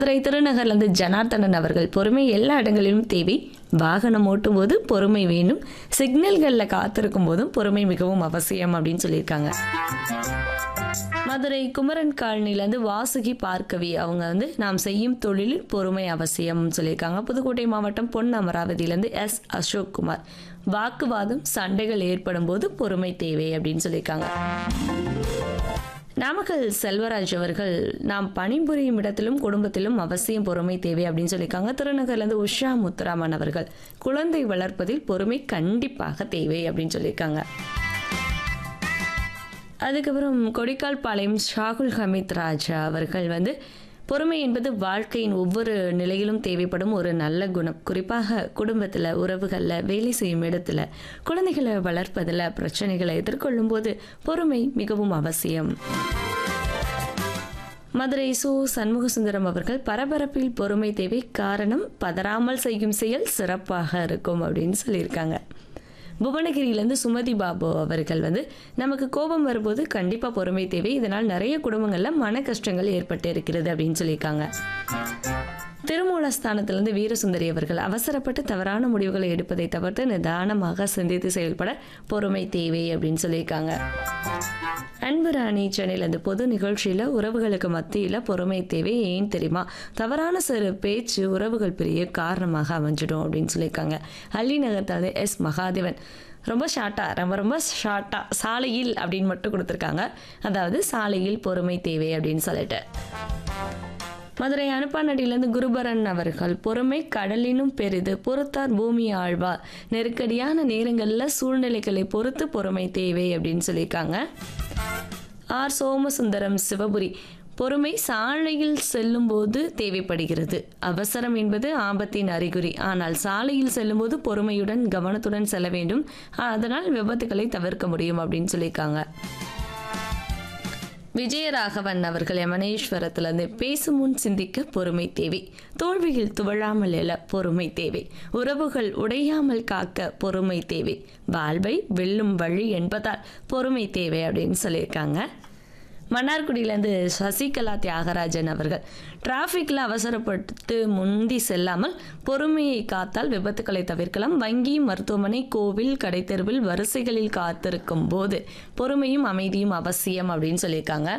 மதுரை திருநகர்லேருந்து ஜனார்த்தனன் அவர்கள் பொறுமை எல்லா இடங்களிலும் தேவை வாகனம் ஓட்டும் போது பொறுமை வேணும் சிக்னல்களில் காத்திருக்கும் போதும் பொறுமை மிகவும் அவசியம் அப்படின்னு சொல்லியிருக்காங்க மதுரை குமரன் காலனிலேருந்து வாசுகி பார்க்கவி அவங்க வந்து நாம் செய்யும் தொழிலில் பொறுமை அவசியம் சொல்லியிருக்காங்க புதுக்கோட்டை மாவட்டம் பொன் அமராவதியிலேருந்து எஸ் அசோக் குமார் வாக்குவாதம் சண்டைகள் ஏற்படும் போது பொறுமை தேவை அப்படின்னு சொல்லியிருக்காங்க நாமக்கல் செல்வராஜ் அவர்கள் நாம் பணிபுரியும் இடத்திலும் குடும்பத்திலும் அவசியம் பொறுமை தேவை அப்படின்னு சொல்லியிருக்காங்க திருநகர்லேருந்து உஷா முத்துராமன் அவர்கள் குழந்தை வளர்ப்பதில் பொறுமை கண்டிப்பாக தேவை அப்படின்னு சொல்லியிருக்காங்க அதுக்கப்புறம் கொடிக்கால் பாளையம் ஷாகுல் ஹமீத் ராஜா அவர்கள் வந்து பொறுமை என்பது வாழ்க்கையின் ஒவ்வொரு நிலையிலும் தேவைப்படும் ஒரு நல்ல குணம் குறிப்பாக குடும்பத்தில் உறவுகளில் வேலை செய்யும் இடத்துல குழந்தைகளை வளர்ப்பதில் பிரச்சனைகளை எதிர்கொள்ளும் போது பொறுமை மிகவும் அவசியம் மதுரை சு சண்முக சுந்தரம் அவர்கள் பரபரப்பில் பொறுமை தேவை காரணம் பதறாமல் செய்யும் செயல் சிறப்பாக இருக்கும் அப்படின்னு சொல்லியிருக்காங்க புவனகிரியிலேருந்து சுமதி பாபு அவர்கள் வந்து நமக்கு கோபம் வரும்போது கண்டிப்பாக பொறுமை தேவை இதனால் நிறைய குடும்பங்களில் மன கஷ்டங்கள் ஏற்பட்டு இருக்கிறது அப்படின்னு சொல்லியிருக்காங்க திருமூலஸ்தானத்திலிருந்து வீரசுந்தரி அவர்கள் அவசரப்பட்டு தவறான முடிவுகளை எடுப்பதை தவிர்த்து நிதானமாக சிந்தித்து செயல்பட பொறுமை தேவை அப்படின்னு சொல்லியிருக்காங்க அன்பு ராணி சென்னையில் இந்த பொது நிகழ்ச்சியில் உறவுகளுக்கு மத்தியில் பொறுமை தேவை ஏன் தெரியுமா தவறான சிறு பேச்சு உறவுகள் பெரிய காரணமாக அமைஞ்சிடும் அப்படின்னு சொல்லியிருக்காங்க அள்ளி நகர்த்தாது எஸ் மகாதேவன் ரொம்ப ஷார்ட்டாக ரொம்ப ரொம்ப ஷார்ட்டாக சாலையில் அப்படின்னு மட்டும் கொடுத்துருக்காங்க அதாவது சாலையில் பொறுமை தேவை அப்படின்னு சொல்லிட்டு மதுரை அனுப்பானடியிலேருந்து குருபரன் அவர்கள் பொறுமை கடலினும் பெரிது பொறுத்தார் பூமி ஆழ்வார் நெருக்கடியான நேரங்களில் சூழ்நிலைகளை பொறுத்து பொறுமை தேவை அப்படின்னு சொல்லியிருக்காங்க ஆர் சோமசுந்தரம் சிவபுரி பொறுமை சாலையில் செல்லும்போது தேவைப்படுகிறது அவசரம் என்பது ஆபத்தின் அறிகுறி ஆனால் சாலையில் செல்லும்போது பொறுமையுடன் கவனத்துடன் செல்ல வேண்டும் அதனால் விபத்துகளை தவிர்க்க முடியும் அப்படின்னு சொல்லியிருக்காங்க விஜயராகவன் அவர்கள் யமனேஸ்வரத்திலிருந்து பேசும் முன் சிந்திக்க பொறுமை தேவை தோல்வியில் துவழாமல் எழ பொறுமை தேவை உறவுகள் உடையாமல் காக்க பொறுமை தேவை வாழ்வை வெல்லும் வழி என்பதால் பொறுமை தேவை அப்படின்னு சொல்லியிருக்காங்க மன்னார்குடியிலேருந்து சசிகலா தியாகராஜன் அவர்கள் டிராஃபிக்கில் அவசரப்பட்டு முந்தி செல்லாமல் பொறுமையை காத்தால் விபத்துக்களை தவிர்க்கலாம் வங்கி மருத்துவமனை கோவில் கடைத்தெருவில் வரிசைகளில் காத்திருக்கும் போது பொறுமையும் அமைதியும் அவசியம் அப்படின்னு சொல்லியிருக்காங்க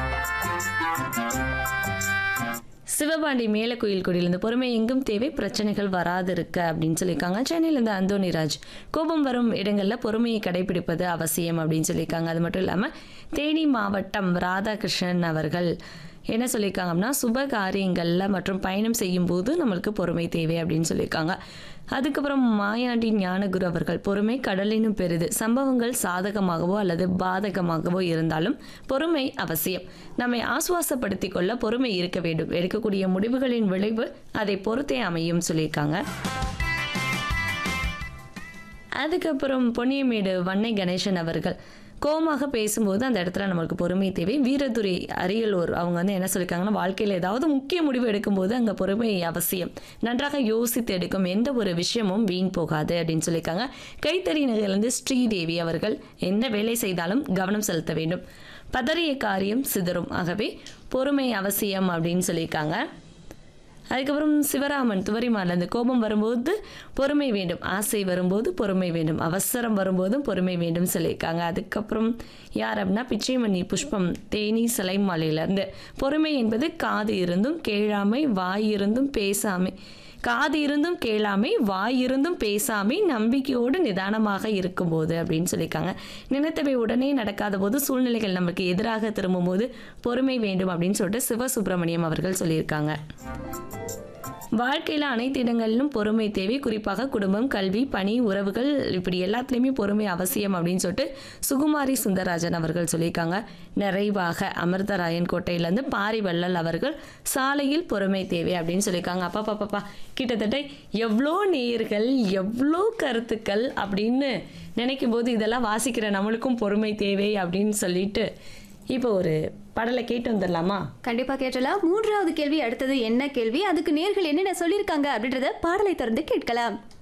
சிவபாண்டி மேலக்கோயில் குடியிலிருந்து பொறுமை எங்கும் தேவை பிரச்சனைகள் வராது இருக்க அப்படின்னு சொல்லியிருக்காங்க சென்னையிலேருந்து அந்தோனிராஜ் கோபம் வரும் இடங்களில் பொறுமையை கடைபிடிப்பது அவசியம் அப்படின்னு சொல்லியிருக்காங்க அது மட்டும் இல்லாமல் தேனி மாவட்டம் ராதாகிருஷ்ணன் அவர்கள் என்ன சொல்லியிருக்காங்க அப்படின்னா சுப காரியங்களில் மற்றும் பயணம் செய்யும் போது நம்மளுக்கு பொறுமை தேவை அப்படின்னு சொல்லியிருக்காங்க அதுக்கப்புறம் மாயாண்டி ஞானகுரு அவர்கள் பொறுமை கடலினும் பெரிது சம்பவங்கள் சாதகமாகவோ அல்லது பாதகமாகவோ இருந்தாலும் பொறுமை அவசியம் நம்மை ஆசுவாசப்படுத்திக் கொள்ள பொறுமை இருக்க வேண்டும் எடுக்கக்கூடிய முடிவுகளின் விளைவு அதை பொறுத்தே அமையும் சொல்லியிருக்காங்க அதுக்கப்புறம் பொன்னியமேடு வன்னை கணேசன் அவர்கள் கோமாக பேசும்போது அந்த இடத்துல நம்மளுக்கு பொறுமை தேவை வீரதுரை அரியலூர் அவங்க வந்து என்ன சொல்லியிருக்காங்கன்னா வாழ்க்கையில் ஏதாவது முக்கிய முடிவு எடுக்கும்போது அங்கே பொறுமை அவசியம் நன்றாக யோசித்து எடுக்கும் எந்த ஒரு விஷயமும் வீண் போகாது அப்படின்னு சொல்லியிருக்காங்க கைத்தறி நகர்லேருந்து ஸ்ரீதேவி அவர்கள் எந்த வேலை செய்தாலும் கவனம் செலுத்த வேண்டும் பதறிய காரியம் சிதறும் ஆகவே பொறுமை அவசியம் அப்படின்னு சொல்லியிருக்காங்க அதுக்கப்புறம் சிவராமன் துவரிமால கோபம் வரும்போது பொறுமை வேண்டும் ஆசை வரும்போது பொறுமை வேண்டும் அவசரம் வரும்போதும் பொறுமை வேண்டும் சொல்லியிருக்காங்க அதுக்கப்புறம் யார் அப்படின்னா பிச்சைமணி புஷ்பம் தேனி சிலைமாலையிலேருந்து பொறுமை என்பது காது இருந்தும் கேளாமை வாய் இருந்தும் பேசாமை காது இருந்தும் கேளாமை வாய் இருந்தும் பேசாமை நம்பிக்கையோடு நிதானமாக இருக்கும்போது அப்படின்னு சொல்லியிருக்காங்க நினைத்தவை உடனே நடக்காத போது சூழ்நிலைகள் நமக்கு எதிராக திரும்பும் போது பொறுமை வேண்டும் அப்படின்னு சொல்லிட்டு சிவசுப்பிரமணியம் அவர்கள் சொல்லியிருக்காங்க வாழ்க்கையில் அனைத்து இடங்களிலும் பொறுமை தேவை குறிப்பாக குடும்பம் கல்வி பணி உறவுகள் இப்படி எல்லாத்துலேயுமே பொறுமை அவசியம் அப்படின்னு சொல்லிட்டு சுகுமாரி சுந்தரராஜன் அவர்கள் சொல்லியிருக்காங்க நிறைவாக அமிர்தராயன் கோட்டையிலேருந்து பாரி வள்ளல் அவர்கள் சாலையில் பொறுமை தேவை அப்படின்னு சொல்லியிருக்காங்க அப்பா பாப்பாப்பா கிட்டத்தட்ட எவ்வளோ நேர்கள் எவ்வளோ கருத்துக்கள் அப்படின்னு நினைக்கும் போது இதெல்லாம் வாசிக்கிற நம்மளுக்கும் பொறுமை தேவை அப்படின்னு சொல்லிட்டு இப்போ ஒரு பாடலை கேட்டு வந்துடலாமா கண்டிப்பா கேட்டலாம் மூன்றாவது கேள்வி அடுத்தது என்ன கேள்வி அதுக்கு நேர்கள் என்னென்ன சொல்லியிருக்காங்க அப்படின்றத பாடலை திறந்து கேட்கலாம்